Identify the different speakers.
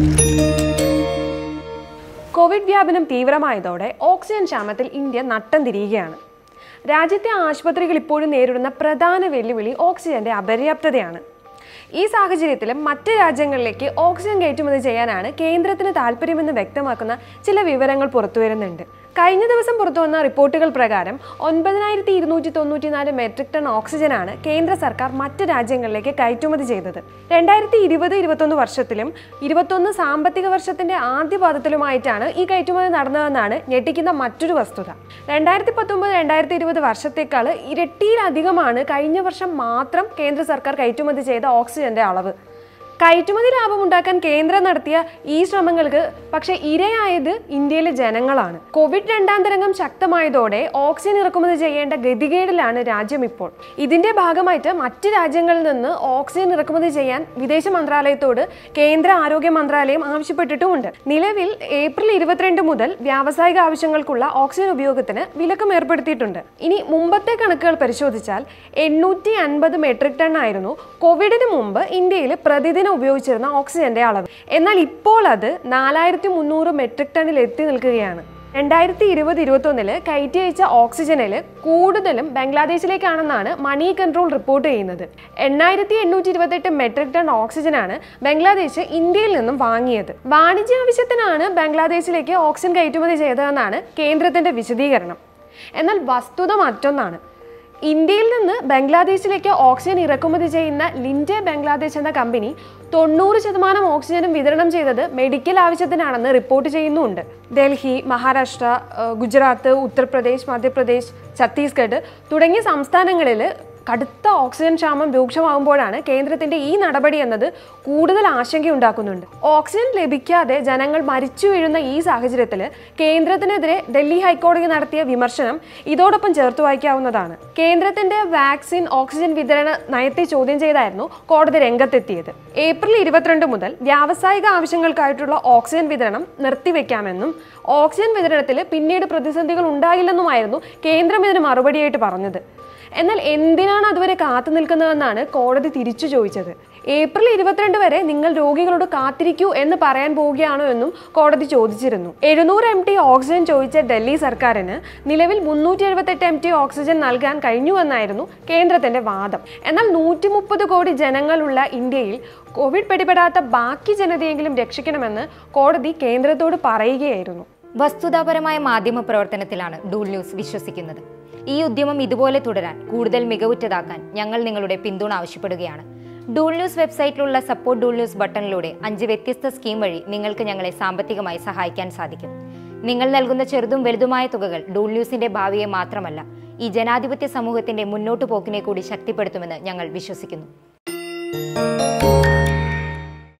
Speaker 1: Covid വ്യാപനം തീവ്രമായതോടെ oxygen ക്ഷാമത്തിൽ India നട്ടം തിരിയുകയാണ് രാജ്യത്തെ ആശുപത്രികൾ ഇപ്പോഴും നേരിടുന്ന പ്രധാന വെല്ലുവിളി ഓക്സിജന്റെ അപര്യാപ്തതയാണ് ഈ സാഹചര്യത്തിലും മറ്റ് രാജ്യങ്ങളിലേക്ക് ഓക്സിജൻ കയറ്റുമതി ചെയ്യാനാണ് കേന്ദ്രത്തിന് താല്പര്യമെന്ന് വ്യക്തമാക്കുന്ന ചില വിവരങ്ങൾ പുറത്തുവരുന്നുണ്ട് കഴിഞ്ഞ ദിവസം പുറത്തുവന്ന റിപ്പോർട്ടുകൾ പ്രകാരം ഒൻപതിനായിരത്തി ഇരുന്നൂറ്റി തൊണ്ണൂറ്റിനാല് മെട്രിക് ടൺ ഓക്സിജനാണ് കേന്ദ്ര സർക്കാർ മറ്റ് രാജ്യങ്ങളിലേക്ക് കയറ്റുമതി ചെയ്തത് രണ്ടായിരത്തി ഇരുപത് ഇരുപത്തൊന്ന് വർഷത്തിലും ഇരുപത്തൊന്ന് സാമ്പത്തിക വർഷത്തിന്റെ ആദ്യ പാദത്തിലുമായിട്ടാണ് ഈ കയറ്റുമതി നടന്നതെന്നാണ് ഞെട്ടിക്കുന്ന മറ്റൊരു വസ്തുത രണ്ടായിരത്തി പത്തൊമ്പത് രണ്ടായിരത്തി ഇരുപത് വർഷത്തേക്കാൾ ഇരട്ടിയിലധികമാണ് കഴിഞ്ഞ വർഷം മാത്രം കേന്ദ്ര സർക്കാർ കയറ്റുമതി ചെയ്ത ഓക്സിജന്റെ അളവ് കയറ്റുമതി ലാഭമുണ്ടാക്കാൻ കേന്ദ്രം നടത്തിയ ഈ ശ്രമങ്ങൾക്ക് പക്ഷേ ഇരയായത് ഇന്ത്യയിലെ ജനങ്ങളാണ് കോവിഡ് രണ്ടാം തരംഗം ശക്തമായതോടെ ഓക്സിജൻ ഇറക്കുമതി ചെയ്യേണ്ട ഗതികേടിലാണ് രാജ്യം ഇപ്പോൾ ഇതിന്റെ ഭാഗമായിട്ട് മറ്റ് രാജ്യങ്ങളിൽ നിന്ന് ഓക്സിജൻ ഇറക്കുമതി ചെയ്യാൻ വിദേശ മന്ത്രാലയത്തോട് കേന്ദ്ര ആരോഗ്യ മന്ത്രാലയം ആവശ്യപ്പെട്ടിട്ടുമുണ്ട് നിലവിൽ ഏപ്രിൽ ഇരുപത്തിരണ്ട് മുതൽ വ്യാവസായിക ആവശ്യങ്ങൾക്കുള്ള ഓക്സിജൻ ഉപയോഗത്തിന് വിലക്കും ഏർപ്പെടുത്തിയിട്ടുണ്ട് ഇനി മുമ്പത്തെ കണക്കുകൾ പരിശോധിച്ചാൽ എണ്ണൂറ്റി അൻപത് മെട്രിക് ടൺ ആയിരുന്നു കോവിഡിന് മുമ്പ് ഇന്ത്യയിൽ പ്രതിദിനം ഉപയോഗിച്ചിരുന്ന ഓക്സിജന്റെ അളവ് എന്നാൽ ഇപ്പോൾ അത് നാലായിരത്തി മുന്നൂറ് മെട്രിക് ടണ്ണിൽ എത്തി നിൽക്കുകയാണ് രണ്ടായിരത്തി ഇരുപത് ഇരുപത്തൊന്നില് കയറ്റി അയച്ച ഓക്സിജനിൽ കൂടുതലും ബംഗ്ലാദേശിലേക്കാണെന്നാണ് മണി കൺട്രോൾ റിപ്പോർട്ട് ചെയ്യുന്നത് എണ്ണായിരത്തി എണ്ണൂറ്റി ഇരുപത്തെട്ട് മെട്രിക് ടൺ ഓക്സിജനാണ് ബംഗ്ലാദേശ് ഇന്ത്യയിൽ നിന്നും വാങ്ങിയത് വാണിജ്യ ആവശ്യത്തിനാണ് ബംഗ്ലാദേശിലേക്ക് ഓക്സിജൻ കയറ്റുമതി ചെയ്തതെന്നാണ് കേന്ദ്രത്തിന്റെ വിശദീകരണം എന്നാൽ വസ്തുത മറ്റൊന്നാണ് ഇന്ത്യയിൽ നിന്ന് ബംഗ്ലാദേശിലേക്ക് ഓക്സിജൻ ഇറക്കുമതി ചെയ്യുന്ന ലിൻഡെ ബംഗ്ലാദേശ് എന്ന കമ്പനി തൊണ്ണൂറ് ശതമാനം ഓക്സിജനും വിതരണം ചെയ്തത് മെഡിക്കൽ ആവശ്യത്തിനാണെന്ന് റിപ്പോർട്ട് ചെയ്യുന്നുണ്ട് ഡൽഹി മഹാരാഷ്ട്ര ഏഹ് ഗുജറാത്ത് ഉത്തർപ്രദേശ് മധ്യപ്രദേശ് ഛത്തീസ്ഗഡ് തുടങ്ങിയ സംസ്ഥാനങ്ങളിൽ കടുത്ത ഓക്സിജൻ ക്ഷാമം രൂക്ഷമാകുമ്പോഴാണ് കേന്ദ്രത്തിന്റെ ഈ നടപടി എന്നത് കൂടുതൽ ആശങ്കയുണ്ടാക്കുന്നുണ്ട് ഓക്സിജൻ ലഭിക്കാതെ ജനങ്ങൾ മരിച്ചു വീഴുന്ന ഈ സാഹചര്യത്തിൽ കേന്ദ്രത്തിനെതിരെ ഡൽഹി ഹൈക്കോടതി നടത്തിയ വിമർശനം ഇതോടൊപ്പം ചേർത്ത് വായിക്കാവുന്നതാണ് കേന്ദ്രത്തിന്റെ വാക്സിൻ ഓക്സിജൻ വിതരണ നയത്തെ ചോദ്യം ചെയ്തായിരുന്നു കോടതി രംഗത്തെത്തിയത് ഏപ്രിൽ ഇരുപത്തിരണ്ട് മുതൽ വ്യാവസായിക ആവശ്യങ്ങൾക്കായിട്ടുള്ള ഓക്സിജൻ വിതരണം നിർത്തിവെക്കാമെന്നും ഓക്സിജൻ വിതരണത്തിൽ പിന്നീട് പ്രതിസന്ധികൾ ഉണ്ടാകില്ലെന്നുമായിരുന്നു കേന്ദ്രം ഇതിന് മറുപടിയായിട്ട് പറഞ്ഞത് എന്നാൽ എന്തിനാണ് അതുവരെ കാത്തു നിൽക്കുന്നതെന്നാണ് കോടതി തിരിച്ചു ചോദിച്ചത് ഏപ്രിൽ ഇരുപത്തിരണ്ട് വരെ നിങ്ങൾ രോഗികളോട് കാത്തിരിക്കൂ എന്ന് പറയാൻ പോവുകയാണോ എന്നും കോടതി ചോദിച്ചിരുന്നു എഴുന്നൂറ് എം ടി ഓക്സിജൻ ചോദിച്ച ഡൽഹി സർക്കാരിന് നിലവിൽ മുന്നൂറ്റി എഴുപത്തെട്ട് എം ടി ഓക്സിജൻ നൽകാൻ കഴിഞ്ഞുവെന്നായിരുന്നു കേന്ദ്രത്തിന്റെ വാദം എന്നാൽ നൂറ്റി മുപ്പത് കോടി ജനങ്ങളുള്ള ഇന്ത്യയിൽ കോവിഡ് പിടിപെടാത്ത ബാക്കി ജനതയെങ്കിലും രക്ഷിക്കണമെന്ന് കോടതി കേന്ദ്രത്തോട് പറയുകയായിരുന്നു
Speaker 2: വസ്തുതാപരമായ മാധ്യമ പ്രവർത്തനത്തിലാണ് ഡൂൾ ന്യൂസ് വിശ്വസിക്കുന്നത് ഈ ഉദ്യമം ഇതുപോലെ തുടരാൻ കൂടുതൽ മികവുറ്റതാക്കാൻ ഞങ്ങൾ നിങ്ങളുടെ പിന്തുണ ആവശ്യപ്പെടുകയാണ് ഡൂൾ ന്യൂസ് വെബ്സൈറ്റിലുള്ള സപ്പോർട്ട് ഡൂൾ ന്യൂസ് ബട്ടണിലൂടെ അഞ്ച് വ്യത്യസ്ത സ്കീം വഴി നിങ്ങൾക്ക് ഞങ്ങളെ സാമ്പത്തികമായി സഹായിക്കാൻ സാധിക്കും നിങ്ങൾ നൽകുന്ന ചെറുതും വലുതുമായ തുകകൾ ഡൂൾ ന്യൂസിന്റെ ഭാവിയെ മാത്രമല്ല ഈ ജനാധിപത്യ സമൂഹത്തിന്റെ മുന്നോട്ടു പോക്കിനെ കൂടി ശക്തിപ്പെടുത്തുമെന്ന് ഞങ്ങൾ വിശ്വസിക്കുന്നു